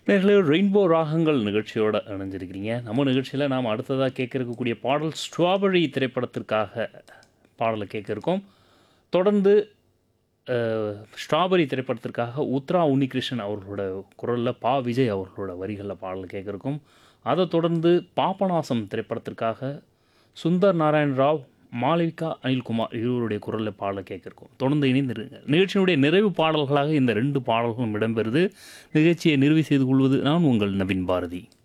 நேர்களே ரெயின்போ ராகங்கள் நிகழ்ச்சியோட இணைஞ்சிருக்கிறீங்க நம்ம நிகழ்ச்சியில் நாம் அடுத்ததாக கேட்க இருக்கக்கூடிய பாடல் ஸ்ட்ராபெரி திரைப்படத்திற்காக பாடலை கேட்க இருக்கோம் தொடர்ந்து அஹ், ஸ்ட்ராபெரி திரைப்படத்திற்காக உத்ரா உன்னிகிருஷ்ணன் அவர்களோட குரலில் பா விஜய் அவர்களோட வரிகளில் பாடல் கேட்க இருக்கோம் அதை தொடர்ந்து பாபநாசம் திரைப்படத்திற்காக சுந்தர் நாராயண் ராவ் மாளவிகா அனில்குமார் இருவருடைய குரலில் பாடலை கேட்க இருக்கோம் தொடர்ந்து இணைந்திருங்க நிகழ்ச்சியினுடைய நிறைவு பாடல்களாக இந்த ரெண்டு பாடல்களும் இடம்பெறுது நிகழ்ச்சியை நிறைவு செய்து கொள்வது நான் உங்கள் நவீன் பாரதி